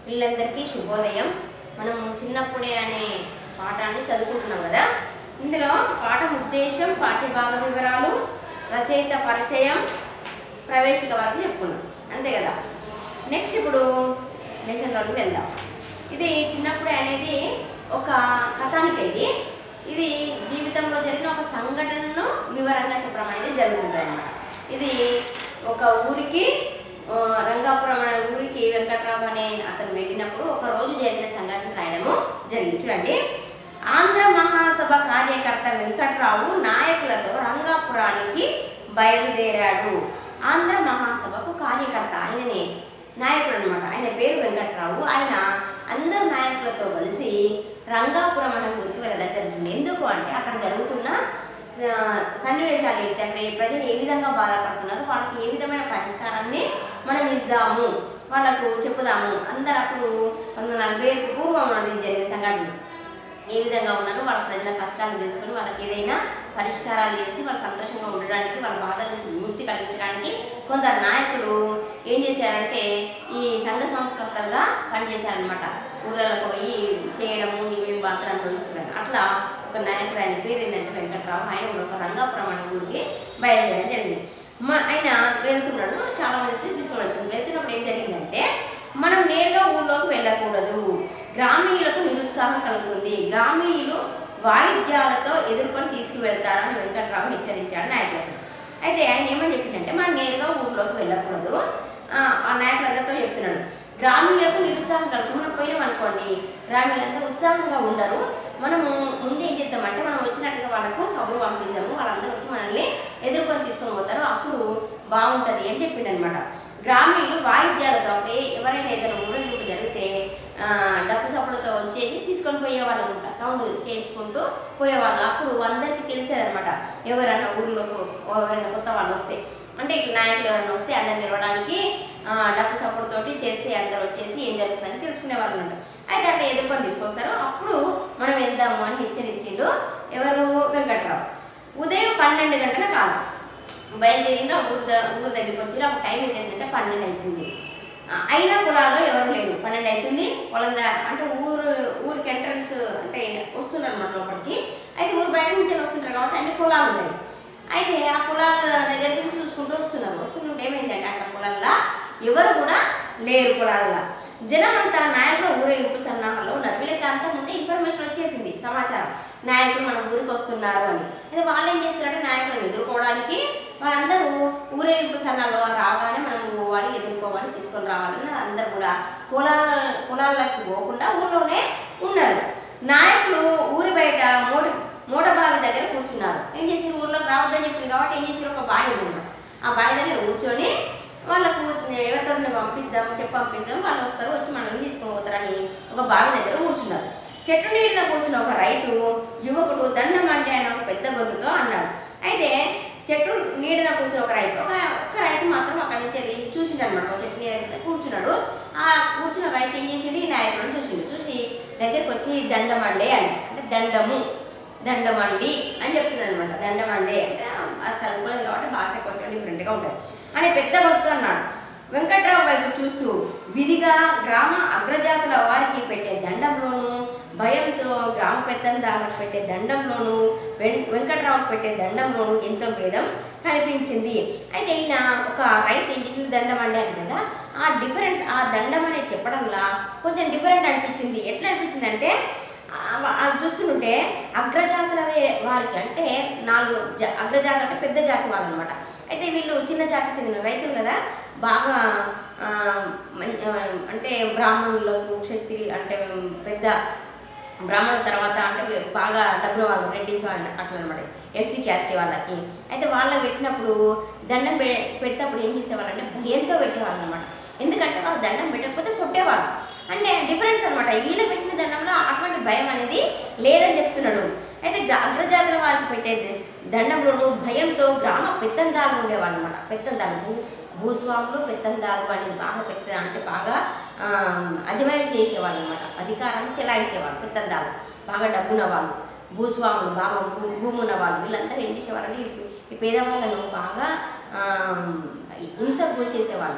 పిల్లలందరికీ శుభోదయం మనం చిన్నప్పుడే అనే పాఠాన్ని చదువుకుంటున్నాం కదా ఇందులో పాఠం ఉద్దేశం పాఠ్యభాగ వివరాలు రచయిత పరిచయం ప్రవేశిక వరకు చెప్పుకున్నాం అంతే కదా నెక్స్ట్ ఇప్పుడు లెసన్లోకి వెళ్దాం ఇది చిన్నప్పుడే అనేది ఒక కథానిక ఇది ఇది జీవితంలో జరిగిన ఒక సంఘటనను వివరంగా చెప్పడం అనేది జరుగుతుంది అనమాట ఇది ఒక ఊరికి ఆ, రంగాపురం అనే ఊరికి వెంకట్రావు అనే అతను వెళ్ళినప్పుడు ఒక రోజు జరిగిన సంఘటన రాయడము జరిగింది చూడండి ఆంధ్ర మహాసభ కార్యకర్త వెంకట్రావు నాయకులతో రంగాపురానికి బయలుదేరాడు ఆంధ్ర మహాసభకు కార్యకర్త ఆయననే నాయకుడు అనమాట ఆయన పేరు వెంకట్రావు ఆయన అందరు నాయకులతో కలిసి రంగాపురం అనే ఊరికి వెళ్ళడం జరుగుతుంది ఎందుకు అంటే అక్కడ జరుగుతున్న ఆ, సన్నివేశాలు ఏంటి అక్కడ ఏ ప్రజలు ఏ విధంగా బాధపడుతున్నారు వాళ్ళకి ఏ విధమైన పరిష్కారాన్ని మనం ఇద్దాము వాళ్ళకు చెప్పుదాము అందరు అప్పుడు పంతొమ్మిది నలభై ఏడుకు పూర్వం నుండి జరిగిన సంఘటన ఏ విధంగా ఉన్నారో వాళ్ళ ప్రజల కష్టాలు తెలుసుకొని వాళ్ళకి ఏదైనా పరిష్కారాలు చేసి వాళ్ళు సంతోషంగా ఉండడానికి వాళ్ళ బాధల నుంచి విముక్తి కలిగించడానికి కొందరు నాయకులు ఏం చేశారంటే ఈ సంఘ సంస్కర్తలుగా పనిచేశారనమాట ఊళ్ళలోకి పోయి చేయడము ఏమేమి బాధలు అనుభవిస్తున్నారు అట్లా ఒక నాయకుడు ఆయన పేరు ఏంటంటే వెంకట్రావు ఆయన కూడా ఒక రంగాపురం అనే ఊరికి బయలుదేరడం జరిగింది మా ఆయన వెళ్తున్నాడు చాలా మంది తీసుకొని వెళ్తున్నాడు వెళ్తున్నప్పుడు ఏం జరిగిందంటే మనం నేరుగా ఊళ్ళోకి వెళ్ళకూడదు గ్రామీణులకు నిరుత్సాహం కలుగుతుంది గ్రామీణులు వాయిద్యాలతో ఎదుర్కొని తీసుకువెళ్తారని వెంకట్రావు హెచ్చరించాడు నాయకులకు అయితే ఆయన ఏమని చెప్పిందంటే మనం నేరుగా ఊళ్ళోకి వెళ్ళకూడదు ఆ, ఆ నాయకులందరితో చెప్తున్నాడు గ్రామీణులకు నిరుత్సాహం కలుగుతుంది మనం పోయినాం అనుకోండి గ్రామీణులంతా ఉత్సాహంగా ఉండరు మనము ముందు ఏం చేద్దామంటే మనం వచ్చినట్టుగా వాళ్ళకు కబురు పంపిస్తాము వాళ్ళందరూ వచ్చి మనల్ని ఎదుర్కొని తీసుకొని పోతారు అప్పుడు బాగుంటుంది అని చెప్పిండనమాట గ్రామీణులు వాయిద్యాలతో అప్పుడు ఏ- ఎవరైనా ఏదైనా ఊరేగింపు జరిగితే ఆ, డబ్బు సప్పులతో వచ్చేసి తీసుకొని పోయేవాళ్ళు అనమాట సౌండ్ చేయించుకుంటూ పోయేవాళ్ళు అప్పుడు అందరికీ తెలిసేదనమాట ఎవరైనా ఊర్లోకి ఎవరైనా కొత్త వాళ్ళు వస్తే అంటే ఇట్లా నాయకులు ఎవరైనా వస్తే అందరిని నిలవడానికి ఆ, డబ్బు సప్పుడుతోటి చేస్తే అందరు వచ్చేసి ఏం జరుగుతుందని తెలుసుకునే వాళ్ళు ఉంటారు అయితే అట్లా ఎదుర్కొని తీసుకొస్తారు అప్పుడు మనం వెళ్దాము అని హెచ్చరించిండు ఎవరు వెంకట్రావు ఉదయం పన్నెండు గంటల కాలం బయలుదేరిన ఊరు ద- ఊరు దగ్గరికి వచ్చి అప్పుడు టైం ఎంత ఏంటంటే పన్నెండు అవుతుంది ఆ, అయినా పొలాల్లో ఎవరు లేరు పన్నెండు అవుతుంది పొలం దా- అంటే ఊరు ఊరికి ఎంట్రన్స్ అంటే వస్తున్నారు అన్నమాట లోపలికి అయితే ఊరు బయట నుంచి వస్తుంటారు కాబట్టి అన్ని పొలాలు ఉన్నాయి అయితే ఆ పొలాల దగ్గర నుంచి చూసుకుంటూ వస్తున్నారు వస్తుంటే ఏమైందంటే అక్కడ పొలాల్లో ఎవరు కూడా లేరు పొలాల్లో జనమంతా నాయకుల ఊరేగింపు సన్నాహాల్లో ఉన్నారు వీళ్ళకి అంత ముందే ఇన్ఫర్మేషన్ వచ్చేసింది సమాచారం నాయకులు మన ఊరికి వస్తున్నారు అని అయితే వాళ్ళు ఏం చేస్తారంటే నాయకులను ఎదుర్కోవడానికి వాళ్ళందరూ ఊరేగింపు సన్నాల్లో రాగానే మనం పోవాలి ఎదుర్కోవాలి తీసుకొని రావాలని అందరూ కూడా పొలాల పొలాల్లోకి పోకుండా ఊళ్ళోనే ఉన్నారు నాయకులు ఊరి బయట మూడు మూడ బావి దగ్గర కూర్చున్నారు ఏం చేసి ఊర్లోకి రావద్దని చెప్పింది కాబట్టి ఏం చేసి ఒక బావి ఉందన్నమాట ఆ బావి దగ్గర కూర్చొని వాళ్ళకు ఎవరితో పంపిద్దాం చెప్పి పంపిద్దాం వాళ్ళు వస్తారు వచ్చి మనల్ని తీసుకొని పోతారని ఒక బావి దగ్గర కూర్చున్నారు చెట్టు నీటిలో కూర్చున్న ఒక రైతు యువకుడు దండం అంటే ఆయన ఒక పెద్ద గొంతుతో అన్నాడు అయితే చెట్టు నీడన కూర్చున్న ఒక రైతు ఒక ఒక్క రైతు మాత్రం అక్కడి నుంచి వెళ్ళి చూసిండు అనమాట ఒక చెట్టు నీడ కింద కూర్చున్నాడు ఆ కూర్చున్న రైతు ఏం చేసిండు ఈ నాయకుడిని చూసిండు చూసి దగ్గరికి వచ్చి దండం అండే అని అంటే దండము దండమండి అని చెప్తున్నాడు అనమాట దండమండి అంటే అది చదువుకోలేదు కాబట్టి భాష కొంచెం డిఫరెంట్గా ఉంటుంది అని పెద్ద భక్తు అన్నాడు వెంకట్రావు వైపు చూస్తూ విధిగా గ్రామ అగ్రజాతుల వారికి పెట్టే దండంలోను భయంతో గ్రామ పెత్తందారులకు పెట్టే దండంలోను వెం వెంకట్రావుకి పెట్టే దండంలోను ఎంతో భేదం కనిపించింది అయితే ఈయన ఒక రైతు ఏం చేసింది దండం అండి అని కదా ఆ డిఫరెన్స్ ఆ దండం అనేది చెప్పడంలా కొంచెం డిఫరెంట్ అనిపించింది ఎట్లా అనిపించింది అంటే అది చూస్తుంటే అగ్రజాతుల వే- వారికి అంటే నాలుగు జా అగ్రజాతి అంటే పెద్ద జాతి వాళ్ళు అనమాట అయితే వీళ్ళు చిన్న జాతి చెందిన రైతులు కదా బాగా ఆ, మం- ఆ, అంటే బ్రాహ్మణులకు క్షత్రి అంటే పెద్ద బ్రాహ్మణుల తర్వాత అంటే బాగా డబ్బుల వాళ్ళు రెడ్డిస్ వాళ్ళు అట్లా అనమాట ఎస్సీ క్యాస్ట్ వాళ్ళకి అయితే వాళ్ళని పెట్టినప్పుడు దండం పె పెట్టేటప్పుడు ఏం చేసేవాళ్ళు అంటే భయంతో పెట్టేవాళ్ళు అనమాట ఎందుకంటే వాళ్ళు దండం పెట్టకపోతే కొట్టేవాళ్ళు అంటే డిఫరెన్స్ అనమాట వీళ్ళు పెట్టిన దండంలో అటువంటి భయం అనేది లేదని చెప్తున్నాడు అయితే గ్రా- అగ్రజాతుల వారికి పెట్టే ద- దండంలోనూ భయంతో గ్రామ పెత్తందారులు ఉండేవాళ్ళు అనమాట పెత్తందారులు భూ భూస్వాములు పెత్తందారులు అనేది బాగా పెద్ద అంటే బాగా ఆ, అజమాయిషి చేసేవాళ్ళు అనమాట అధికారాన్ని చెలాయించేవాళ్ళు పెత్తందారులు బాగా డబ్బున్న వాళ్ళు భూస్వాములు బాగా భూ భూమి ఉన్న వాళ్ళు వీళ్ళందరూ ఏం చేసేవారంటే ఈ- ఈ పేదవాళ్ళను బాగా ఆ, హింసకు గురి చేసేవాళ్ళు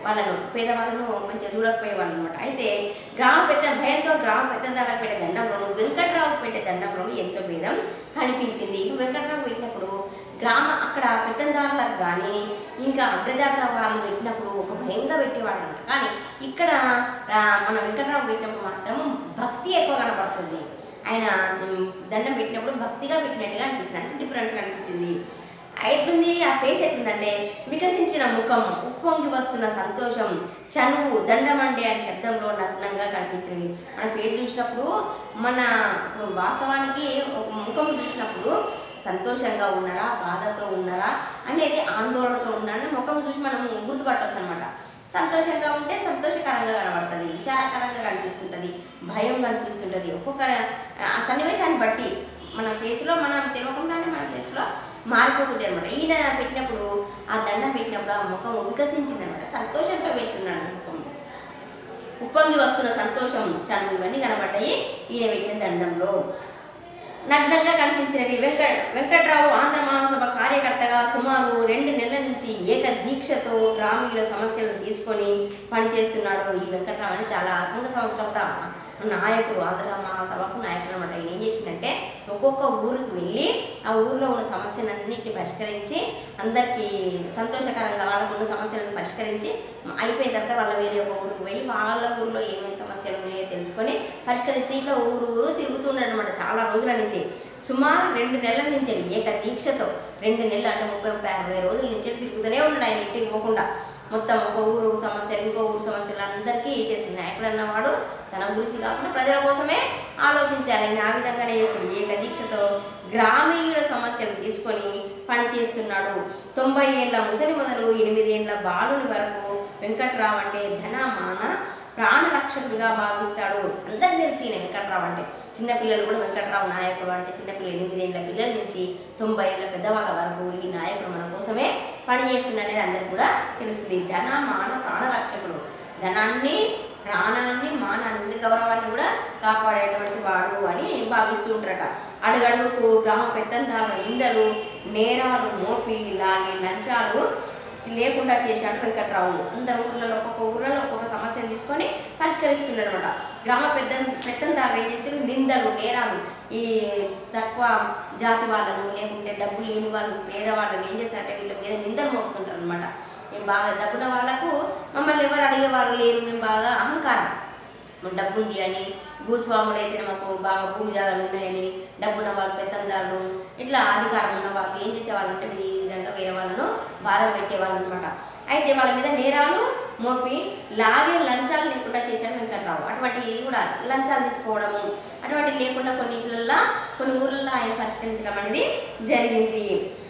వాళ్ళను పేదవాళ్ళను మంచిగా చూడకపోయేవాళ్ళు అనమాట అయితే గ్రామ పెద్ద భయంతో గ్రామ పెద్దదానికి పెట్టే దండంలోను వెంకట్రావు పెట్టే దండంలోను ఎంతో భేదం కనిపించింది ఈ వెంకట్రావు పెట్టినప్పుడు గ్రామ అక్కడ పెత్తందారులకు కానీ ఇంకా అగ్రజాతుల వాళ్ళు పెట్టినప్పుడు ఒక భయంగా పెట్టేవాడు అనమాట కానీ ఇక్కడ ఆ, మన వెంకట్రావు పెట్టినప్పుడు మాత్రం భక్తి ఎక్కువ కనబడుతుంది ఆయన ఉమ్, దండం పెట్టినప్పుడు భక్తిగా పెట్టినట్టుగా అనిపించింది అంటే డిఫరెన్స్ కనిపించింది ఎట్లుంది ఆ ఫేస్ ఎట్లుందంటే వికసించిన ముఖం ఉప్పొంగి వస్తున్న సంతోషం చనువు దండమండే అనే శబ్దంలో నగ్నంగా కనిపించింది మన ఫేస్ చూసినప్పుడు మన ఇప్పుడు వాస్తవానికి ఒక ముఖం చూసినప్పుడు సంతోషంగా ఉన్నారా బాధతో ఉన్నారా అనేది ఆందోళనతో ఉన్నారని ముఖం చూసి మనం గుర్తుపట్టవచ్చు అనమాట సంతోషంగా ఉంటే సంతోషకరంగా కనబడుతుంది విచారకరంగా కనిపిస్తుంటుంది భయం కనిపిస్తుంటుంది ఒక్కొక్క ఆ సన్నివేశాన్ని బట్టి మన ఫేస్లో మనం తెలియకుండానే మన ఫేస్లో మారిపోతుంటాయి అనమాట ఈయన పెట్టినప్పుడు ఆ దండం పెట్టినప్పుడు ఆ ముఖం వికసించింది అనమాట సంతోషంతో పెడుతున్నాడు ముఖం ఉప్పొంగి వస్తున్న సంతోషం చనువు ఇవన్నీ కనబడ్డాయి ఈయన పెట్టిన దండంలో నగ్నంగా కనిపించినవి వెంకట వెంకట్రావు ఆంధ్ర మహాసభ కార్యకర్తగా సుమారు రెండు నెలల నుంచి ఏక దీక్షతో గ్రామీణ సమస్యలను తీసుకొని పనిచేస్తున్నాడు ఈ వెంకట్రావు అని చాలా సంఘ సంస్కృత నాయకుడు ఆంధ్ర మహాసభకు నాయకుడు అనమాట ఆయన ఏం చేసిందంటే ఒక్కొక్క ఊరికి వెళ్ళి ఆ ఊరిలో ఉన్న సమస్యలన్నింటినీ పరిష్కరించి అందరికీ సంతోషకరంగా వాళ్ళకు ఉన్న సమస్యలను పరిష్కరించి అయిపోయిన తర్వాత వాళ్ళ వేరే ఒక ఊరికి పోయి వాళ్ళ ఊరిలో ఏమేమి సమస్యలు ఉన్నాయో తెలుసుకొని పరిష్కరిస్తే ఇట్లా ఊరు ఊరు తిరుగుతున్నాడు అనమాట చాలా రోజుల నుంచి సుమారు రెండు నెలల నుంచి ఏక దీక్షతో రెండు నెలలు అంటే ముప్పై ముప్పై అరవై రోజుల నుంచి తిరుగుతూనే ఉన్నాడు ఆయన ఇంటికి పోకుండా మొత్తం ఒక ఊరు సమస్యలు ఇంకో ఊరు సమస్యలు అందరికీ చేసి నాయకుడు అన్నవాడు తన గురించి కాకుండా ప్రజల కోసమే ఆలోచించాలని ఆ విధంగానే చేస్తుంది ఏక దీక్షతో గ్రామీణ సమస్యలు తీసుకొని పని చేస్తున్నాడు తొంభై ఏళ్ళ ముసలి మొదలు ఎనిమిది ఏళ్ళ బాలుని వరకు వెంకట్రావు అంటే ధన మాన ప్రాణరక్షకుడిగా భావిస్తాడు అందరికీ తెలిసి ఈయన వెంకట్రావు అంటే చిన్నపిల్లలు కూడా వెంకట్రావు నాయకుడు అంటే చిన్నపిల్లలు ఎనిమిదేళ్ళ పిల్లల నుంచి తొంభై ఏళ్ళ పెద్దవాళ్ళ వరకు ఈ నాయకుడు మన కోసమే పని చేస్తుండనేది అందరికి కూడా తెలుస్తుంది ధన మాన ప్రాణరక్షకుడు ధనాన్ని ప్రాణాన్ని మానాన్ని గౌరవాన్ని కూడా కాపాడేటువంటి వాడు అని భావిస్తూ ఉంటారట అడుగడుగుకు గ్రామ పెద్దంతాలు నిందలు నేరాలు మోపి లాగే లంచాలు లేకుండా చేశాడు వెంకట్రావు అందరు ఊర్లలో ఒక్కొక్క ఊర్లలో ఒక్కొక్క సమస్యను తీసుకొని పరిష్కరిస్తున్నాడు అనమాట గ్రామ పెద్ద పెత్తందారులు ఏం చేస్తారు నిందలు నేరాలు ఈ తక్కువ జాతి వాళ్ళను లేకుంటే డబ్బు లేని వాళ్ళు పేదవాళ్ళని ఏం చేస్తారంటే వీళ్ళ మీద నిందలు మోపుతుంటారు అనమాట మేము బాగా డబ్బున్న వాళ్ళకు మమ్మల్ని ఎవరు అడిగే వాళ్ళు లేరు మేము బాగా అహంకారం మాకు డబ్బు ఉంది అని భూస్వాములు అయితే మాకు బాగా భూమి జాగాలు ఉన్నాయని డబ్బున్న వాళ్ళు పెత్తందారులు ఇట్లా అధికారం ఉన్న వాళ్ళు ఏం చేసేవాళ్ళు అంటే ఈ విధంగా వేరే వాళ్ళను బాధ పెట్టేవాళ్ళు అనమాట అయితే వాళ్ళ మీద నేరాలు మోపి లాగే లంచాలు లేకుండా చేశాడు వెంకట్రావు అటువంటి ఇది కూడా లంచాలు తీసుకోవడము అటువంటి లేకుండా కొన్ని ఇళ్ళల్లో కొన్ని ఊర్లలో ఆయన పరిష్కరించడం అనేది జరిగింది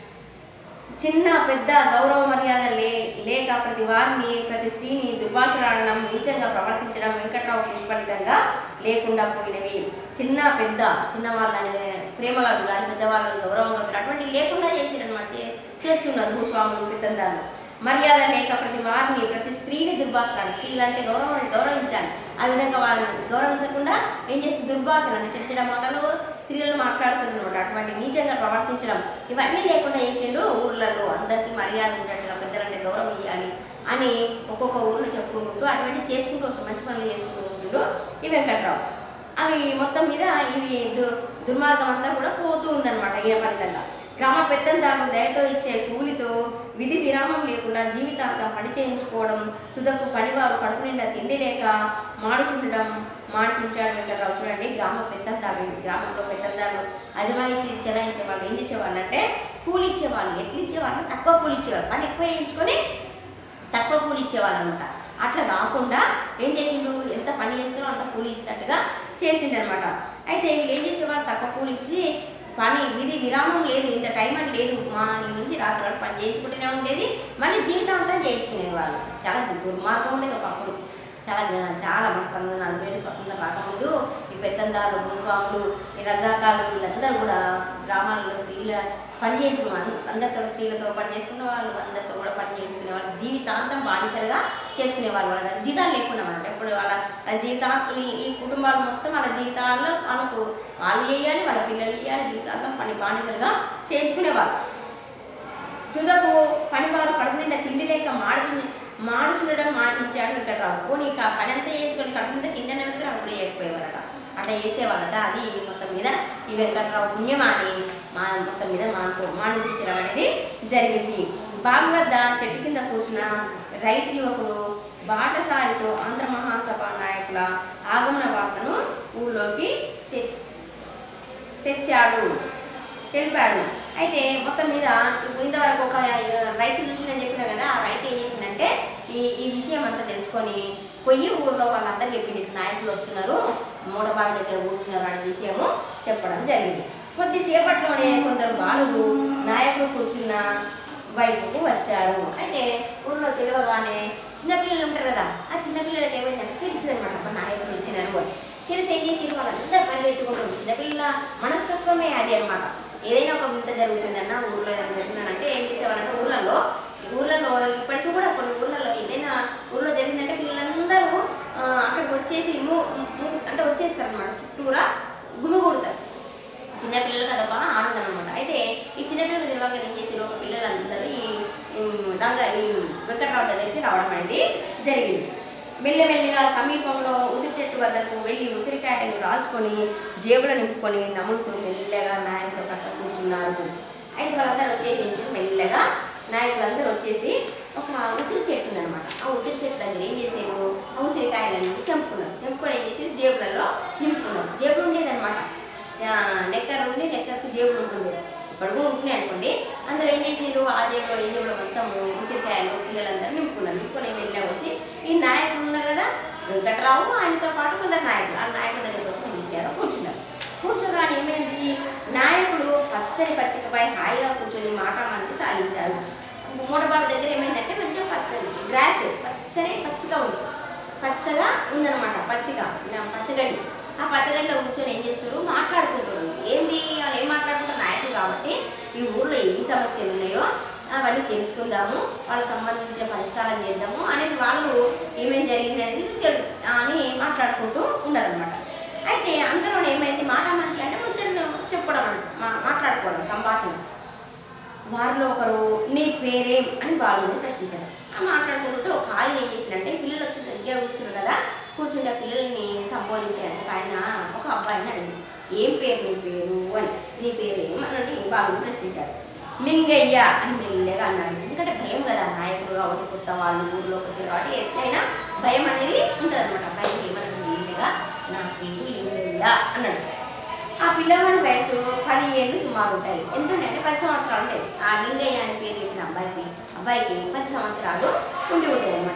చిన్న పెద్ద గౌరవ మర్యాద లే లేక ప్రతి వారిని ప్రతి స్త్రీని దుర్భాషలాడడం నీచంగా ప్రవర్తించడం వెంకట్రావు పుష్పలితంగా లేకుండా పోయినవి చిన్న పెద్ద చిన్న వాళ్ళని ప్రేమగా కానీ పెద్ద వాళ్ళని గౌరవంగా పిలవడం, అటువంటి లేకుండా చేసిరనమాట చేస్తున్నారు భూస్వాములు పెద్దందాలు మర్యాద లేక ప్రతి వారిని ప్రతి స్త్రీని దుర్భాషలాడు స్త్రీలు అంటే గౌరవం గౌరవించాలి ఆ విధంగా వాళ్ళని గౌరవించకుండా ఏం చేస్తుంది దుర్భాషలు అంటే చెడ్డ చెడ్డ మాటలు స్త్రీలను మాట్లాడుతున్నమాట అటువంటి నీచంగా ప్రవర్తించడం ఇవన్నీ లేకుండా చేసిండు ఊర్లలో అందరికీ మర్యాద ఉన్నట్టుగా పెద్దలంటే గౌరవం ఇవ్వాలి అని ఒక్కొక్క ఊర్లో చెప్పుకుంటూ అటువంటి చేసుకుంటూ వస్తుంది మంచి పనులు చేసుకుంటూ వస్తుండు ఈ వెంకట్రావు అవి మొత్తం మీద ఇవి దు దుర్మార్గం అంతా కూడా పోతూ ఉందన్నమాట ఈయన ఫలితంగా గ్రామ పెద్దందారులు దయతో ఇచ్చే కూలితో విధి విరామం లేకుండా జీవితాంతం పని చేయించుకోవడం తుదకు పనివారు కడుపు నిండా తిండి లేక మాడుచుండడం మాడిపించాడు వెంకట్రావు చూడండి గ్రామ పెత్తందారు గ్రామంలో పెత్తందారులు అజమాయిషి చెలాయించే వాళ్ళు ఏం చేసేవాళ్ళు అంటే కూలి ఇచ్చేవాళ్ళు ఎట్లు ఇచ్చేవాళ్ళు తక్కువ కూలి ఇచ్చేవాళ్ళు పని ఎక్కువ వేయించుకొని తక్కువ కూలి ఇచ్చేవాళ్ళు అనమాట అట్లా కాకుండా ఏం చేసిండు ఎంత పని చేస్తారో అంత కూలి ఇస్తట్టుగా చేసిండు అనమాట అయితే వీళ్ళు ఏం చేసేవాళ్ళు తక్కువ కూలి ఇచ్చి పని విధి విరామం లేదు ఇంత టైం అని లేదు మార్నింగ్ నుంచి రాత్రి వరకు పని చేయించుకుంటూనే ఉండేది మళ్ళీ జీవితం అంతా చేయించుకునేవాళ్ళు చాలా దుర్మార్గం ఉండేది ఒకప్పుడు చాలా గ- చాలా మన పంతొమ్మిది నలభై ఏడు స్వతంత్రం రాకముందు ఈ పెత్తందారులు భూస్వాములు ఈ రజాకాలు వీళ్ళందరూ కూడా గ్రామాల్లో స్త్రీల పని చేయించుకునే వాళ్ళు అందరితో స్త్రీలతో పని చేసుకునే వాళ్ళు అందరితో కూడా పని చేయించుకునే వాళ్ళు జీవితాంతం బానిసలుగా చేసుకునే వాళ్ళు వాళ్ళ దగ్గర జీతాలు లేకుండా అనమాట ఇప్పుడు వాళ్ళ వాళ్ళ జీవితా ఈ ఈ కుటుంబాలు మొత్తం వాళ్ళ జీవితాల్లో వాళ్ళకు వాళ్ళు చేయాలి వాళ్ళ పిల్లలు చేయాలి జీవితాంతం పని బానిసలుగా చేయించుకునేవాళ్ళు తుదకు పనివారు కడుపు నిండా తిండి లేక మాడి మాడు చూడడం మాడిపించాడు ఇక్కడ రావు నీకు ఆ పని అంతా చేసుకొని కట్టుకుంటే తింటనే ఉంటుంది అప్పుడు చేయకపోయేవారట అట్లా చేసేవారట అది మొత్తం మీద ఈ వెంకట్రావు పుణ్యమాని మా మొత్తం మీద మానుకో మానిపించడం అనేది జరిగింది బావి వద్ద చెట్టు కింద కూర్చున్న రైతు యువకుడు బాటసారితో ఆంధ్ర మహాసభ నాయకుల ఆగమన వార్తను ఊళ్ళోకి తె- తెచ్చాడు తెలిపాడు అయితే మొత్తం మీద ఇప్పుడు ఇంతవరకు ఒక రైతు చూసి నేను చెప్పిన కదా ఆ రైతు ఏం చేసిందంటే ఈ ఈ విషయం అంతా తెలుసుకొని పొయ్యి ఊర్లో వాళ్ళందరూ చెప్పింది నాయకులు వస్తున్నారు మూడబావి దగ్గర కూర్చున్నారు అనే విషయము చెప్పడం జరిగింది కొద్దిసేపట్లోనే కొందరు బాలురు నాయకులు కూర్చున్న వైపుకు వచ్చారు అయితే ఊళ్ళో తెలియగానే చిన్నపిల్లలు ఉంటారు కదా ఆ చిన్నపిల్లలకి ఏమైందంటే తెలిసిందనమాట అబ్బా నాయకులు వచ్చినారు అని తెలిసి ఏం చేసి వాళ్ళందరూ పరిగెత్తుకుంటారు చిన్నపిల్లల మనస్తత్వమే అది అన్నమాట ఏదైనా ఒక వింత జరుగుతుందన్న ఊర్లో ఏదైనా జరుగుతుందంటే ఏం చేసేవాళ్ళంటే ఊర్లలో ఊర్లలో ఇప్పటికీ కూడా కొన్ని ఊర్లలో ఏదైనా ఊర్లో జరిగిందంటే పిల్లలందరూ ఆ, అక్కడికి వచ్చేసి మూ- మూ- అంటే వచ్చేస్తారు అనమాట చుట్టూరా గుమిగూడతారు చిన్నపిల్లలకు అదొక ఆనందం అనమాట అయితే ఈ చిన్నపిల్లలు తెలియక ఏం చేసారు ఒక పిల్లలందరూ ఈ ఉమ్, రంగ ఈ వెంకట్రావు దగ్గరికి రావడం అనేది జరిగింది మెల్లమెల్లిగా సమీపంలో ఉసిరి చెట్టు వద్దకు వెళ్ళి ఉసిరికాయలను రాల్చుకొని జేబులో నింపుకొని నములుతూ మెల్లగా నాయకుడు పక్కన కూర్చున్నారు అయితే వాళ్ళందరూ వచ్చేసేసి మెల్లగా నాయకులందరూ వచ్చేసి ఒక ఉసిరి చెట్టు ఉందన్నమాట ఆ ఉసిరి చెట్టు దగ్గర ఏం చేశారు ఆ ఉసిరికాయలన్నీ తెంపుకున్నారు తెంపుకొని ఏం చేసి జేబులలో నింపుకున్నారు జేబులు ఉండేదన్నమాట నెక్కర్ ఉండి నెక్కర్కి జేబులు ఉంటుంది ఇప్పుడు కూడా ఉంటున్నాయి అనుకోండి అందులో ఏం చేసారు ఆ జేబులో ఈ జేబులో మొత్తం ఉసిరికాయలు పిల్లలందరూ నింపుకున్నారు నింపుకొని వెళ్ళా వచ్చి ఈ నాయకులు ఉన్నారు కదా వెంకట్రావు ఆయనతో పాటు కొందరు నాయకులు ఆ నాయకుల దగ్గరికి వచ్చి నింపారు కూర్చున్నారు కూర్చోగానే ఏమైంది నాయకులు పచ్చని పచ్చికపై హాయిగా కూర్చొని మాట మనకి సాగించారు మూడబాబు దగ్గర ఏమైందంటే మంచిగా పచ్చని గ్రాస్ పచ్చని పచ్చిగా ఉంది పచ్చగా ఉందన్నమాట పచ్చిగా నా- పచ్చగడ్డి ఆ పచ్చగడ్డిలో కూర్చొని ఏం చేస్తారు మాట్లాడుకుంటారు ఏంది వాళ్ళు ఏం మాట్లాడుకుంటారు నాయకులు కాబట్టి ఈ ఊర్లో ఎన్ని సమస్యలు ఉన్నాయో అవన్నీ తెలుసుకుందాము వాళ్ళకి సంబంధించిన పరిష్కారం చేద్దాము అనేది వాళ్ళు ఏమేమి జరిగింది అనేది తెలు- అని మాట్లాడుకుంటూ ఉన్నారనమాట అయితే అందులో ఏమైంది మాట మనకి అంటే ముచ్చట్లు చెప్పడం అన్నమాట. మా- మాట్లాడుకోవడం సంభాషణ వారిలో ఒకరు నీ పేరేం అని బాలుని ప్రశ్నించారు ఆ మాట్లాడుకుంటుంటే ఒక ఆయన ఏం చేసిందంటే పిల్లలు వచ్చి దగ్గర కూర్చున్నారు కదా కూర్చుంటే ఆ పిల్లల్ని సంబోధించాడు ఆయన ఒక అబ్బాయిని అడిగింది ఏం పేరు నీ పేరు అని నీ పేరు ఏం అని బాలుని ప్రశ్నించాడు లింగయ్య అని మెల్లగా అన్నాడు ఎందుకంటే భయం కదా నాయకుడు కాబట్టి కొత్త వాళ్ళు ఊర్లోకి వచ్చారు కాబట్టి ఎట్లయినా భయం అనేది ఉంటుంది అనమాట భయం ఏమన్నాడు మెల్లగా నా పేరు లింగయ్య అన్నాడు ఆ పిల్లవాడి వయసు పది ఏళ్ళు సుమారు ఉంటాయి ఎంత అంటే పది సంవత్సరాలు ఉంటాయి ఆ లింగయ్య అనే పేరు చెప్పిన అబ్బాయికి అబ్బాయికి పది సంవత్సరాలు ఉండి ఉంటాయి అన్నమాట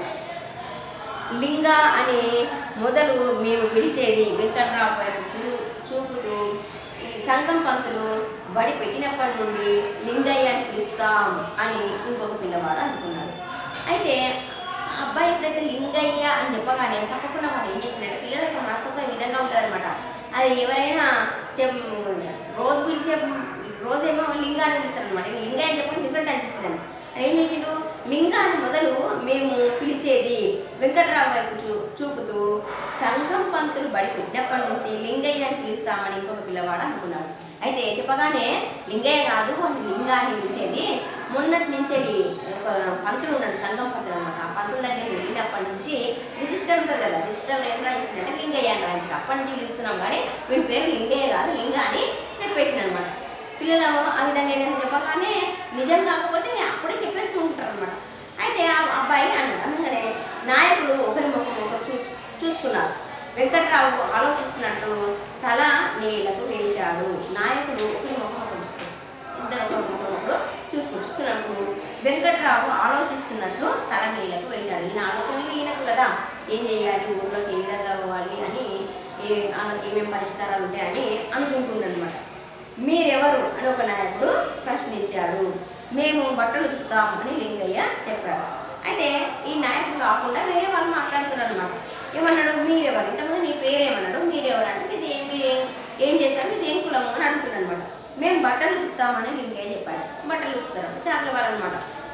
లింగ అనే మొదలు మేము పిలిచేది వెంకట్రావు వైపు చూ చూపుతూ ఈ సంఘం పంతులు బడి పెట్టినప్పటి నుండి లింగయ్య అని పిలుస్తాం అని ఇంకొక పిల్లవాడు అందుకున్నాడు అయితే ఆ అబ్బాయి ఎప్పుడైతే లింగయ్య అని చెప్పగానే పక్కకున్న వాడు ఏం చేసినట్టే పిల్లల యొక్క మనస్తత్వం ఈ విధంగా ఉంటారనమాట అది ఎవరైనా చెప్ రోజు పిలిచే రోజేమో లింగాన్ని పిలుస్తారు అనమాట లింగయ్య అని చెప్పి డిఫరెంట్ అనిపించింది ఆయన ఏం చేసిండు లింగాన్ని మొదలు మేము పిలిచేది వెంకట్రావు వైపు చూ చూపుతూ సంఘం పంతులు బడి పెట్టినప్పటి నుంచి లింగయ్య అని పిలుస్తామని ఇంకొక పిల్లవాడు అనుకున్నాడు అయితే చెప్పగానే లింగయ్య కాదు అని లింగాన్ని పిలిచేది మొన్నటి నుంచి ఒక పంతులు ఉన్నాడు సంఘం పంతులు అనమాట ఆ పంతుల దగ్గర వెళ్ళినప్పటి నుంచి రిజిస్టర్ ఉంటుంది కదా రిజిస్టర్లో ఏం రాయించిందంటే లింగయ్య అని రాయించాడు అప్పటి నుంచి పిలుస్తున్నాం కానీ వీడి పేరు లింగయ్య కాదు లింగ అని చెప్పేసింది అనమాట పిల్లలు ఆ విధంగా ఏదైనా చెప్పగానే నిజం కాకపోతే అప్పుడే చెప్పేస్తూ ఉంటారు అనమాట అయితే ఆ అబ్బాయి అన్నాడు అనగానే నాయకులు ఒకరి ముఖం ఒకరు చూ చూసుకున్నారు వెంకట్రావు ఆలోచిస్తున్నట్టు తల నేలకు వేశాడు నాయకుడు ఒకరి ముఖం ఒకరు చూసుకున్నారు ఇద్దరు ఒకరి ముఖం ఒకరు చూసుకు చూసుకున్నప్పుడు వెంకట్రావు ఆలోచిస్తున్నట్లు తల నీళ్ళకు వేశాడు ఈయన ఆలోచనలు ఈయనకు కదా ఏం చేయాలి ఊర్లోకి ఏ విధంగా పోవాలి అని ఏ వాళ్ళకి ఏమేమి పరిష్కారాలు ఉంటాయని అనుకుంటుండనమాట మీరెవరు అని ఒక నాయకుడు ప్రశ్నించాడు మేము బట్టలు ఉతుకుతాం అని లింగయ్య చెప్పాడు అయితే ఈ నాయకుడు కాకుండా వేరే వాళ్ళు మాట్లాడుతున్నారు అనమాట ఏమన్నాడు మీరెవరు ఇంతకుముందు నీ పేరేమన్నాడు మీరెవరు అంటే ఇది ఏం- మీరు ఏం ఏం చేస్తారు ఇది ఏం కులము అని అడుగుతున్నాడు అనమాట మేము బట్టలు ఉతుకుతామని లింగయ్య చెప్పాడు బట్టలు ఉతుకుతారు చాకలి వాళ్ళు అనమాట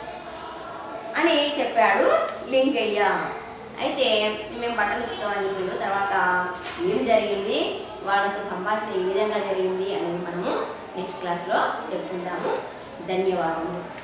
అని చెప్పాడు లింగయ్య అయితే మేము బట్టలు ఉతుకుతామని చెప్పిండు తర్వాత ఏం జరిగింది వాళ్ళతో సంభాషణ ఏ విధంగా జరిగింది అనేది మనము నెక్స్ట్ క్లాస్లో చెప్పుకుందాము ధన్యవాదములు